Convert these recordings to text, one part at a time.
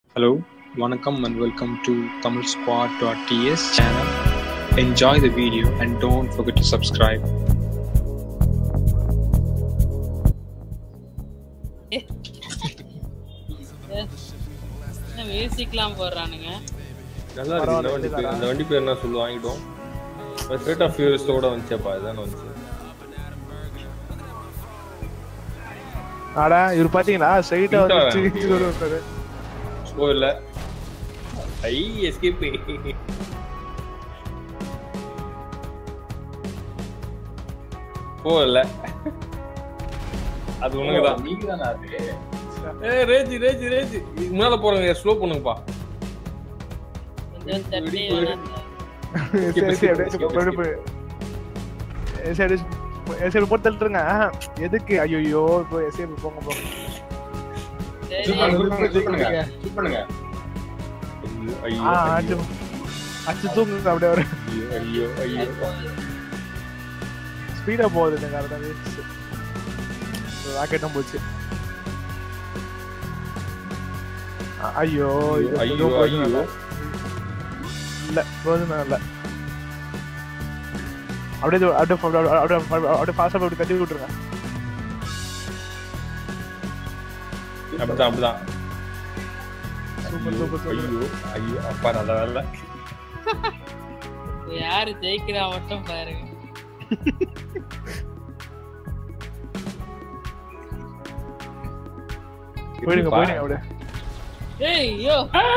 Hello, Vanakkam and welcome to TamilSquad.ts channel. Enjoy the video and don't forget to subscribe. மியூசிக்லாம் போடுறானுங்க நல்லா இருக்கு இந்த வண்டி பேர் அந்த வண்டி பேர் என்ன சொல்லு வாங்கிட்டோம் ஸ்ட்ரேட் ஆஃப் ஃபியூரிஸ்டோட வந்துச்சேப்பா இதானே வந்துச்சு ஆடா இவர் பாத்தீங்களா ஸ்ட்ரைட்டா Straight ஆ வந்து சிரிச்சு வருவாரு ஓ இல்ல ஐ எஸ்கேப் ஓ இல்ல அது உனக்குதான் நீங்க தானே அது ஏ ரேஜி ரேஜி ரேஜி முன்னால போறவங்க ஸ்லோ பண்ணுங்கப்பா கொஞ்சம் தட்டி வெடி வேணாம் சரி சரி அப்படியே போய் போய் சரி சரி போட்டு தள்ளுறங்க எதுக்கு ஐயோ இப்போ சரி போங்க போங்க சரி ஷூட் பண்ணுங்க ஷூட் பண்ணுங்க ஐயோ ஆ ஐயோ அச்சு அச்சு தூங்குங்க அப்படியே ஒரு ஐயோ ஐயோ ஐயோ ஸ்பீடா போகுது இந்த காரணம் ராக்கெட்டும் போச்சு அ- ஐயோ இது ஐயோ எதுவும் பிரயோஜனம் ஐயோ இல்ல. இல்ல பிரயோஜனம் இல்ல அப்படியே இது- அப்படியே அப்படியே அப்படியே அப்படியே ஃபாஸ்டா அப்படி கட்டி விட்டுருங்க அப்படிதான் அப்படிதான் சூப்பர் சூப்பர் சூப்பர் ஐயோ ஐயோ அப்பா நல்ல வேலை இப்ப யாரு ஜெயிக்கிறா மட்டும் பாருங்க போயிடுங்க போயிடுங்க அப்படியே ஏய் ஐயோ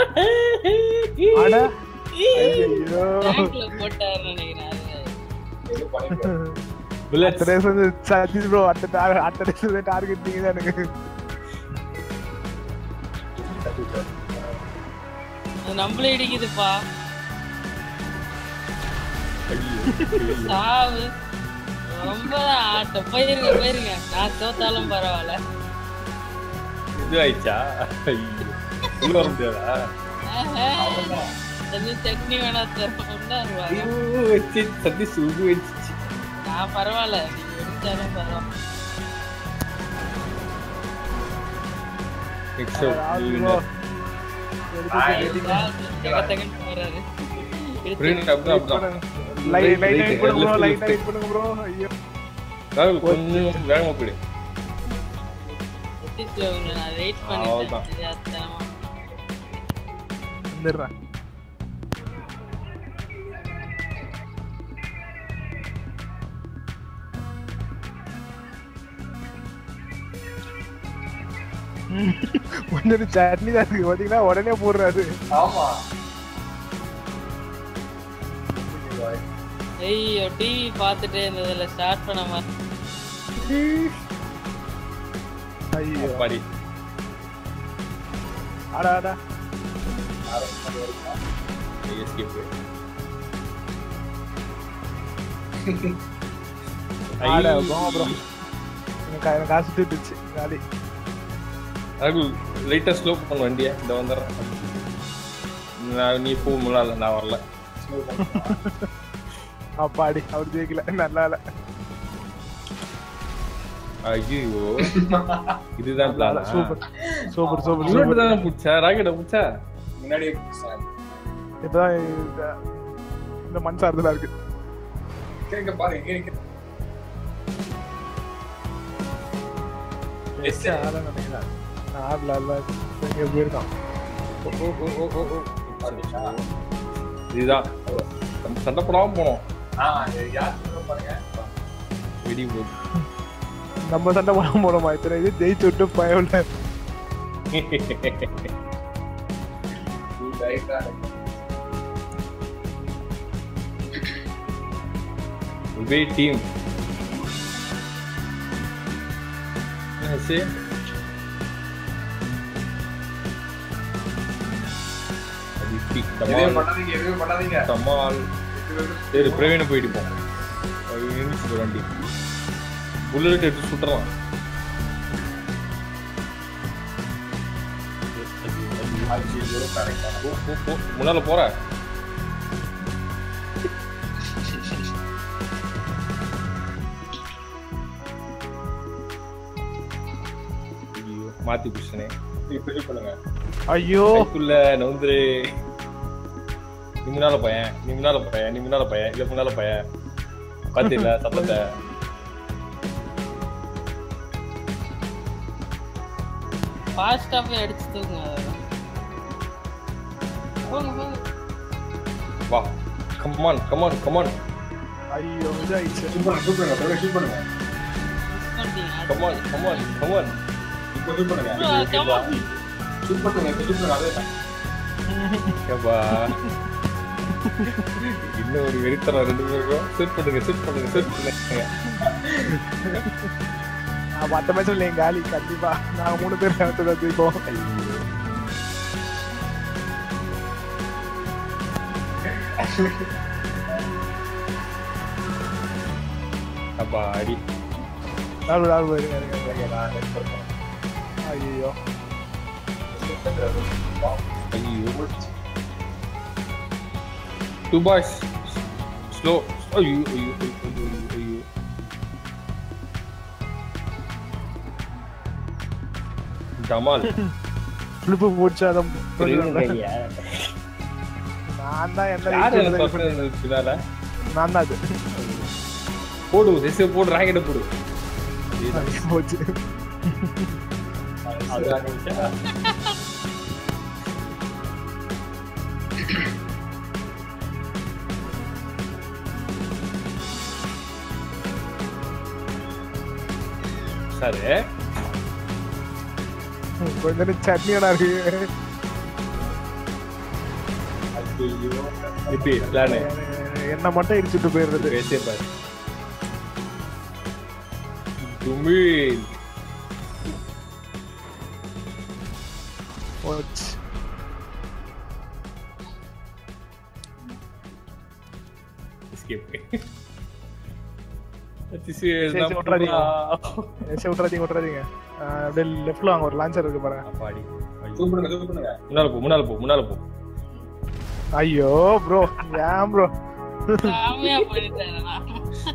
அட ஐயோ டேங்க்ல போட்டாரு நினைக்கிறேன் அது. எது பண்ணிட்டு புல்லட்ஸ் அத்தனை வந்து சதீஷ் ப்ரோ அத்த tar- அத்தனை டார்கெட் நீங்க தான் எனக்கு அது நம்மளே இடிக்குதுப்பா ஐயோ சாவு ரொம்ப ஆட்டம் போயிருங்க போயிருங்க நான் தோத்தாலும் பரவாயில்ல இது ஆயிடுச்சா ஐயோ உள்ள வர முடியாதா ஆஹா. கொஞ்சம் சட்னி வேணா தருவோம்னா ஐயோ வச்சு சத்தி சுகு வச்சு நான் பரவாயில்ல நீங்க எடுத்தாலும் பரவாயில்ல எக்ஸோ செகண்ட் போறாரு ஃப்ரெண்ட் அப்படிதான் அப்படிதான் லைட் லைட் Right, பண்ணுங்க bro left, right left. Right பண்ணுங்க ப்ரோ ஐயோ ராகுல் கொஞ்சம் வேகமா போயிடு நான் வெயிட் அவ்வளவுதான். பண்ணிட்டேன் தெரியாதனமா. வந்துடுறேன் கொஞ்சம் சட்னி தான் இருக்கு பாத்தீங்கன்னா உடனே போடுறாரு ஆமா ஐயோ டிவி பார்த்துட்டே இருந்ததுல ஸ்டார்ட் பண்ண மாதிரி ஐயோ அப்பாடி ஆடா ஆடா எஸ்கேப் ஆடா போங்க ப்ரோ எனக்கு எனக்கு காசு தூட்டுச்சு காலி ராகுல் லைட்டா ஸ்லோ பண்ண வண்டியை இந்த வந்துடுறேன் நான் நீ போ முன்னால நான் வரல அப்பாடி அவர் ஜெயிக்கல நல்லா இல்ல ஐயோ இதுதான் plan super super super super super தான் புடிச்சா ராக்கெட்ட புடிச்சா முன்னாடியே புடிச்சேன். இப்பதான் இந்த- இந்த மண் சார்தலா இருக்கு இங்க பாரு இங்க இருக்கு Best ஆளா நினைக்கிறேன். நான் ஆடல இல்ல எங்க போயிருக்கான் ஓ, ஓ, ஓ, ஓ, ஓ, ஓ. இதுதான் நம்ம சண்டை போடாம போனோம் ஆ யார் சொல்றோம் பாருங்க வெடி போகுது நம்ம சண்டை போட போறோமா இத்தனை இது ஜெயிச்சு விட்டு பயவில்ல ரைட்டா வே டீம் சரி அது இப்படி எதுவும் கமால் பண்ணாதீங்க எதுவும் பண்ணாதீங்க கமால் சரி பிரவீன போயிட்டு போ நிமிஷம் வண்டி புல்லட் எடுத்து சுட்டுறான் அஞ்சு எவ்வளோ கரெக்டா போ, போ, போ. முன்னால போற ஐயோ, மாத்தி பிடிச்சனே இப்படி பண்ணுங்க ஐயோ கைக்குள்ள நவுந்துரு நீ முன்னால பையன் நீ முன்னால பையன் நீ முன்னால பையன் இல்ல முன்னால பையன் பாத்தீங்களா சத்தத்தை ஃபாஸ்டா போய் அடிச்சு தூக்குங்க அதெல்லாம். போங்க போங்க வா கமான் கமான் கமான் ஐயோ இதாயிடுச்சு ஷூட் பண்ணுங்க ஷூட் பண்ணுங்க தொழில் ஷூட் பண்ணுங்க மிஸ் பண்ணிட்டீங்க கமான் கமான் கமான் இப்போ ஷூட் பண்ணுங்க Bro, come on. ஷூட் பண்ணுங்க இப்போ ஷூட் பண்ணுங்க அதே தான் ஏப்பா இன்னும் ஒரு வெறித்தனம் ரெண்டு பேருக்கும் செட் பண்ணுங்க செட் பண்ணுங்க செட் பண்ணுங்க நான் மத்த மேட்ச் இல்லைங்க காலி கண்டிப்பா நாங்க மூணு பேர் சேர்த்து தூப்போம் ஐயோ. அப்பா அடி நாலு நாலு இருங்க இருங்க இருங்க நான் நெட் பண்ணுறேன் ஐயோ ஐயோ டூ பாய்ஸ் ஸ்லோ ஐயோ ஐயோ ஐயோ ஐயோ ஐயோ ஜமால் ஃபிளிப்பு போச்சாதான் நான் தான் யார் என்ன எனக்கு பக்கம் பின்னால நான் தான் அது போடு திசை போடு ராக்கெட்டை போடு போச்சு அதான் நிமிஷம். சரி கொஞ்ச நேரம் சட்னியோட இருக்கு ஐயோ இப்படி பிளானு என்ன மட்டும் இடிச்சுட்டு போயிடுறது பேசே பாரு துமில் போச்சு எஸ்கேப் சரி, விட்றாதீங்க. சரி விட்றாதீங்க விட்றாதீங்க ஆஹ் அப்படியே லெஃப்ட்ல வாங்க ஒரு லான்ச்சர் இருக்கு பாருங்க அப்பாடி ஷூட் பண்ணுங்க ஷூட் பண்ணுங்க முன்னால போ முன்னால போ முன்னால போ ஐயோ ப்ரோ ஏன் ப்ரோ சாமியா பண்ணிட்டேன் நான்.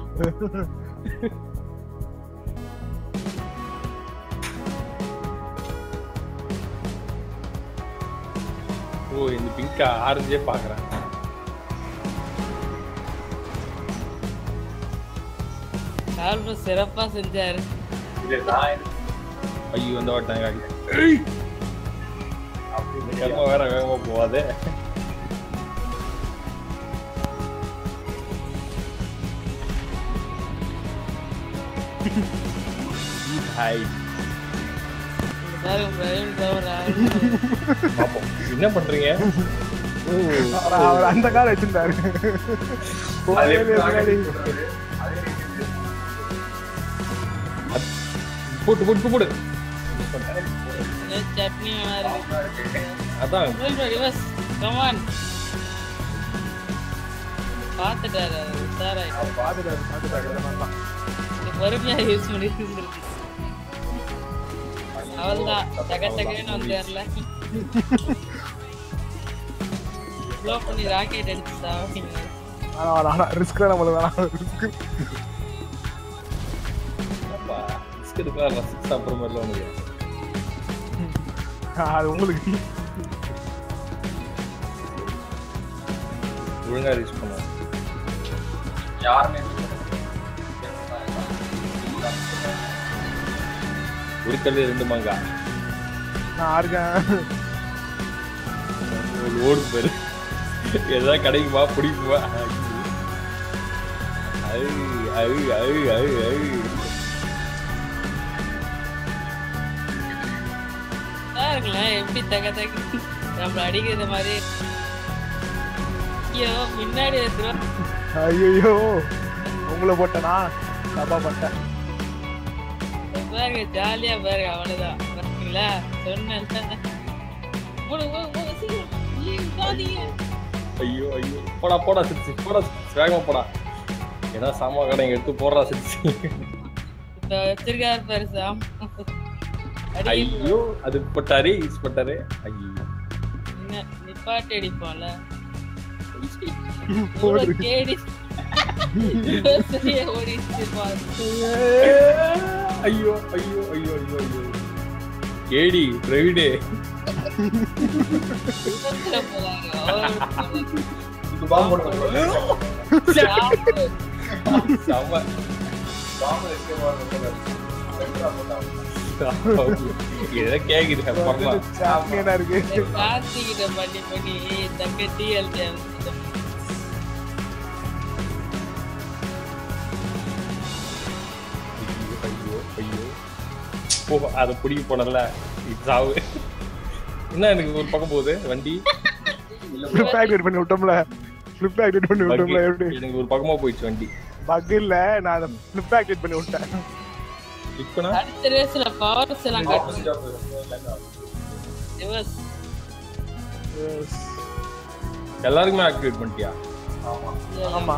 ஓ இந்த பிங்கா ஆரஞ்சே பாக்குறேன் கால்பு சிறப்பா செஞ்சாரு இது நான் ஐயோ அந்த வாட்டம் காடி வேகமா வேற வேகமா போவாதே ஹாய் பாருங்க பிரவீன் தவிர பாப்போம் என்ன பண்றீங்க ஓ அவர் அவர் அந்த கார் வச்சிருந்தாரு அதே போகவே இல்லை ராக்கெட் முன்னாடி. போடுறாரு. அதே ரேஞ்சில் போட்டு போட்டு போட்டு சட்னி வேணா இருக்கு அதான் ரிவர்ஸ் கமான் பாத்துட்டாரு உஷாராய் பாத்துட்டாரு பாத்துட்டாரு நல்லா. பொறுமையா யூஸ் பண்ணி இருந்திருக்கு அவள்தான் டக டகன்னு வந்தார்ல ஸ்லோ பண்ணி ராக்கெட் அடிச்சு சாப்பிட்டீங்க ஆனா வேணாம் ரிஸ்க் தான் நம்மளுக்கு வேணாம் ரிஸ்க் அப்பா பிஸ்கட் எடுக்கலாம் ரசிச்சு சாப்பிட்ற மாதிரிலாம் உனக்கு அது உங்களுக்கு ஒழுங்கா ரீச் பண்ண யாருமே ஒரு கல்லு ரெண்டு மாங்கா நான் இருக்கேன் ஒரு ஓடு பேரு ஏதாவது கிடைக்குமா பிடிக்குமா ஐ ஐ ஐ ஐ ஐ இருக்குல்ல எப்படி தக தக நம்மள அடிக்கிறது மாதிரி ஐயோ முன்னாடி எடுத்துரும் ஐயோ உங்களை போட்டனா தப்பா போட்டேன் பாருங்க ஜாலியா பாருங்க அவ்வளவுதான் பாத்தீங்களா சொன்னேன்ல போடு, போடு, போடு, சீக்கிரம். ஐயோ, விடாதீங்க. ஐயோ ஐயோ போடா போடா சிரிச்சு போடா சிரிச்சு வேகமா போடா ஏன்னா சாமா கடை எடுத்து போடுறா சிரிச்சு இப்ப வச்சிருக்காரு பாரு சாம் அடி ஐயோ அது போட்டாரு யூஸ் போட்டாரு ஐயோ என்ன நிப்பாட்டி அடிப்போம்ல போடு. இவ்வளவு கேடி சரியா ஓடிச்சு பாரு ஐயோ ஐயோ ஐயோ ஐயோ ஐயோ கேடி பிரவீனே சுதந்திர போறாங்க. அவரு இது பாம்பு போடுறது சாவு. செம. பாம்பு escape ஆகுறது ரெண்டா போட்டாங்க இதெல்லாம் கேக்குது அப்புறமா சாமியனா இருக்கு கார்த்திகிட்ட பண்ணி பண்ணி தங்க டிஎல்டி ஐயோ ஐயோ ஓ அதை பிடிக்க போனல சாவு என்ன எனக்கு ஒரு பக்கம் போகுது வண்டி ஃபிளிப் ஆக்டிவேட் பண்ணி விட்டோம்ல ஃபிளிப் ஆக்டிவேட் பண்ணி விட்டோம்ல எப்படி எனக்கு ஒரு பக்கமா போயிடுச்சு வண்டி பக் இல்ல நான் அதை ஃபிளிப் ஆக்டிவேட் பண்ணி விட்டேன் இப்பனா அடுத்த ரேஸ்ல பவர்ஸ் எல்லாம் காட்டும் ஆப்போசிட் ஆஃப் ரிவர்ஸ் Yes. எல்லாருக்குமே ஆக்டிவேட் பண்ணிட்டியா ஆமா ஆமா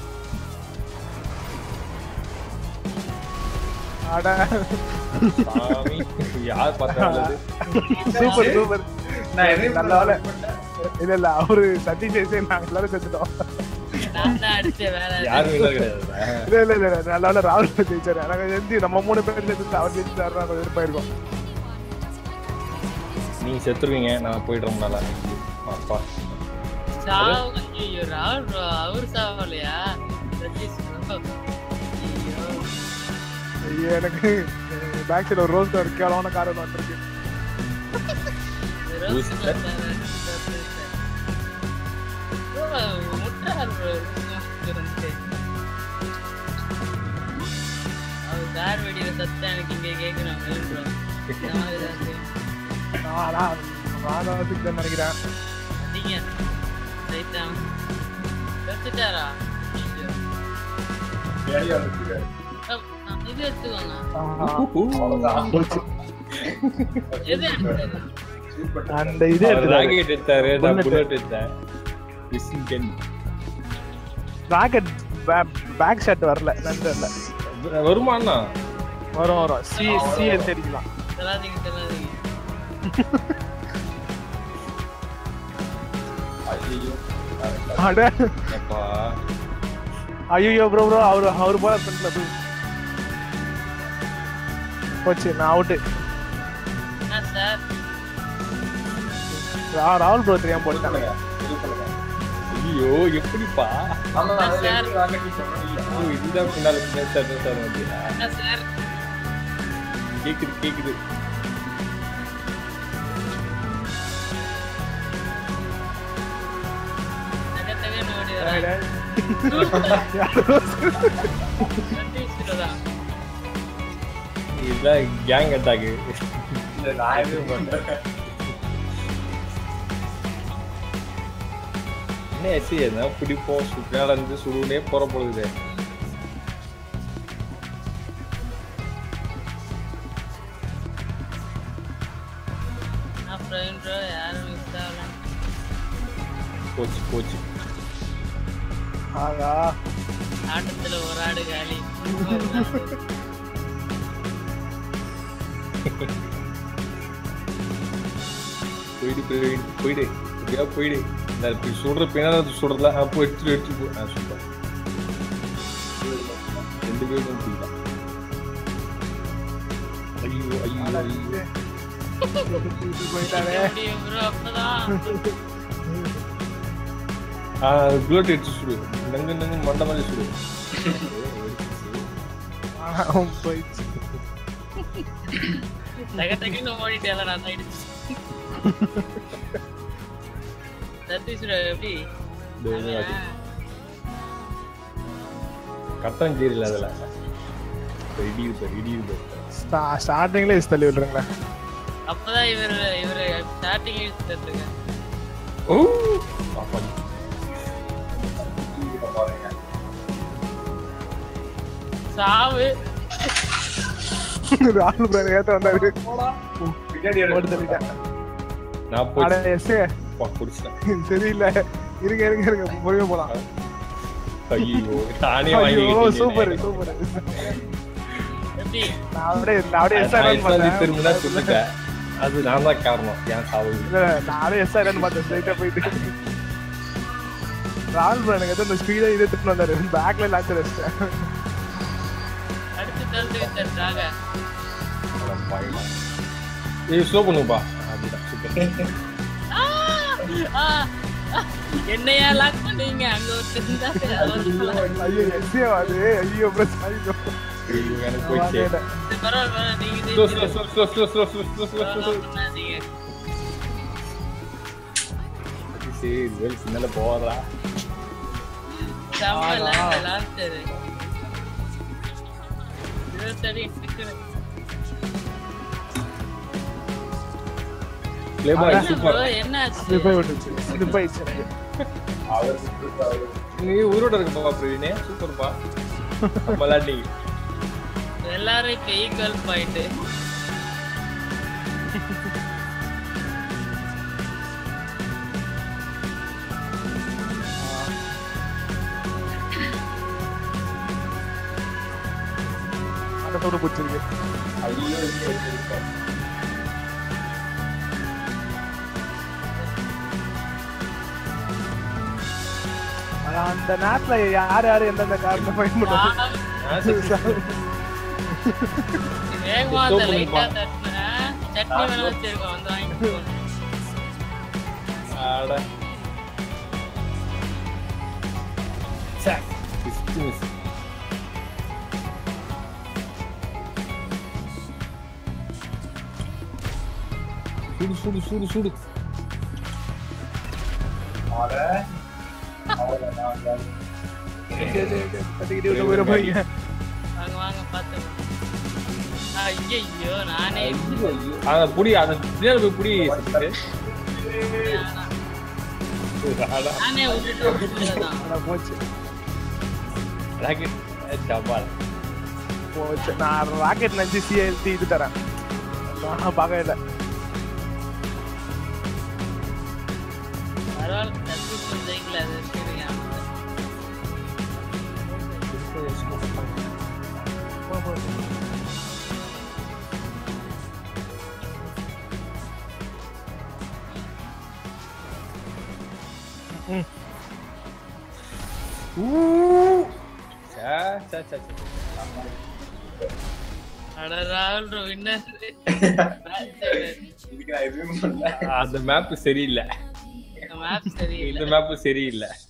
அட சாமி யார் பார்த்தாலும் சூப்பர் சூப்பர் நான் எதையும் நல்ல வேலை இல்ல இல்ல அவரு சதீஷ் ஜெயசே நாங்க எல்லாரும் செத்துட்டோம் நான் தான் அடிச்சேன் வேற யாரும் இல்லை கிடையாது இல்ல இல்ல இல்ல நல்ல வேலை ராகுல் ஜெயிச்சாரு நாங்க செஞ்சு நம்ம மூணு பேர் செஞ்சு அவர் ஜெயிச்சாரு நாங்க வெறுப்பாயிருக்கோம் நீங்க செத்துருவீங்க நான் போயிடுறோம் நல்லா அப்பா சாவு ஐயோ ராகுல் bro, அவர் சாவலையா சதீஷ் bro. ஐயோ ஐயோ எனக்கு பேக் சைடு ஒரு ரோஸ் ஒரு கேவலமான காரணம் வந்திருக்கு ரோஸ் Boost. வந்தாரு. bro, முட்டாள் bro, இருந்து. அவர் கார் வெடியில சத்தம் எனக்கு இங்க கேட்கணும் bro. இந்த மாதிரி தான் இருக்கு. நான் நான் நான் வந்து நினைக்கிறேன் அடிங்க. Right down. செத்துட்டாரா? ஐயோ. ஏரியா இருக்கு அப், நான் இது எடுத்துக்கோங்க. ஆஹா. அவ்வளவுதான் போச்சு. எது எடுத்தது? Shoot பண்ணிட்டு அந்த இது எடுத்துட்டாரு ராக்கெட் எடுத்தாரு நான் Bullet. புல்லட் எடுத்தேன் machine gun rocket back shot வரல என்னன்னு தெரியல வருமா அண்ணா வரும் வரும் சி சிஎஸ் அடிக்கலாம் சொல்லாதீங்க, சொல்லாதீங்க. ஐயோ அட அப்பா ஐயோ ப்ரோ ப்ரோ அவரு அவர் போல ஃப்ரெண்ட்ல போய் போச்சு நான் அவுட்டு என்ன சார்? ராகுல் ப்ரோ தெரியாம போட்டாங்க இது பண்ணுங்க ஐயோ எப்படிப்பா ஆமா Sir. அதுல இருந்து rocket use பண்ணல. ஓ இதுதான் பின்னால பின்னாடி சார் சார் வந்தியா என்ன சார்? கேக்குது கேக்குது டக டகன்னு ஓடி வரேன். சதீஷ் bro தான். இதுதான் கேங் அட்டாக்கு இல்ல, நான் எதுவும் பண்ணல. என்ன எசி என்ன பிடிப்போம் சுற்றால இருந்து சுடுனே போற பொழுது நான் பிரவீன் bro, யாரும் miss ஆகல. போச்சு போச்சு ஆகா ஆட்டத்துல ஒரு ஆடு காலி போயிடு போயிடு போயிடு எப்படியா போயிடு இந்த இப்படி சுடுற பின்னால அது சுடுறதுல ஆ, போ எடுத்துட்டு எடுத்துட்டு போ ஆ சூப்பர் ரெண்டு பேரும் போயிடலாம் ஐயோ ஐயோ ஐயோ போயிட்டாரே முடியும் bro, அப்பதான் ஆ புல்லட் எடுத்து சுடு நங்கு நங்கு மண்டை மாதிரி சுடு அவன் போயிடுச்சு டக டக்குன்னு ஓடிட்டேன் நான் ஆயிடுச்சு சதீஷ் bro, எப்படி இதோ இது அது. கட்டம் கீரில் அதில் இடியுது இடியுது ஸ்டார்டிங்ல இஸ் தள்ளி விடுறீங்களா அப்பதான் இவர் இவர் ஸ்டார்டிங் எடுத்துருங்க ஓ அப்பா தூக்கிட்டு பாருங்க. சாவு ராகுல் ப்ரோ ஏத்த வந்தாரு பின்னாடி ஓடி எடுத்து தள்ளிட்டேன் நான் அட போயிடுச்சு எஸ் குடிச்சிட்டேன் சரியில்லை இருங்க இருங்க இருங்க பொறுமையா போலாம் ஐயோ நானே ஐயோ வாங்கி சூப்பர் சூப்பர் எப்படி நான் அப்படியே நான் அப்படியே எஸ் ஆயிடுன்னு திரும்பினா பார்த்தேன் சொல்லிட்டேன் அது நான் தான் காரணம் ஏன் சாவு இல்ல நானே எஸ் ஆயிடுன்னு பார்த்தேன் ஸ்ட்ரைட்டா போயிட்டு ராகுல் ப்ரோ எனக்கு ஏதோ இந்த ஸ்பீடா இது எடுத்துட்டு வந்தாரு பேக்ல லான்ச் வச்சிட்டேன் அடுத்து தள்ளி விட்டாங்க ஏய் ஸ்லோ பண்ணுப்பா அப்படிதான் வச்சுக்க ஆ! ஆ! ஆ! என்னையா லாக் பண்ணுவீங்க அங்க ஒருத்தர் இருந்தா சரி, அவர் இருக்கலாம். ஐயோ எஸ்ஏ அது ஐயோ ப்ரோ சாரி ப்ரோ ஐயோ, எனக்கு போயிடுச்சு சரி, பரவாயில்ல, பரவாயில்ல, நீங்க ஸ்லோ ஜெயிச்சிருங்க. Slow slow slow slow slow slow slow slow பரவாயில்ல, பண்ணாதீங்க. சரி வெல் சின்னல போறா செம்ம ஆடா. lag, launcher. இருபத்தடி செகண்ட். ப்ளே பாய் என்ன சூப்பர் bro, என்னாச்சு ஸ்லிப் ஆயிடுச்சு ஸ்லிப் ஆயிடுச்சு எனக்கு அவர் சுட்டு அவர் நீ உயிரோட இருக்கப்பா பிரவீனே சூப்பர்ப்பா மலாட்டி எல்லாரும் இப்ப ஈக்குவல் பாயிண்ட் அந்த சவுண்ட் பிடிச்சிருக்கு ஐயோ இங்க வச்சிருக்கேன் ஆனா அந்த நேரத்துல யார் யாரு எந்தெந்த காரணம் ஃபைன் பண்ணுவாங்க வேகமா Stop அந்த லைட்டா பண்ணுப்பா. தட்டுனேன் சட்னி வேணா வச்சிருக்கோம் வந்து வாங்கிட்டு போ. ஆட சாக் மிஸ் மிஸ் சுடு சுடு சுடு சுடு அவரை அவரை நான் தான் கட்டிக்கிட்டு உள்ள போயிட போறீங்க வாங்க வாங்க பாத்து ஐயோ நானே அந்த புடி அந்த பின்னாடி போய் புடி சுத்திட்டு ஆடா நானே விட்டுட்டு விட்டுட்டுதான். ஆனா போச்சு ராக்கெட் டபால் போச்சு நான் ராக்கெட் நினைச்சு சிஎல்டி இது தரேன் நான் பார்க்கவே இல்லை பரவாயில்ல தப்பு ஜெயிக்கல அது சரிங்க சா சா சா சா. அட ராகுல் வின்னர் இதுக்கு நான் எதுவும் பண்ணல அந்த மேப் சரியில்லை மேப் சரி இந்த மேப் சரியில்லை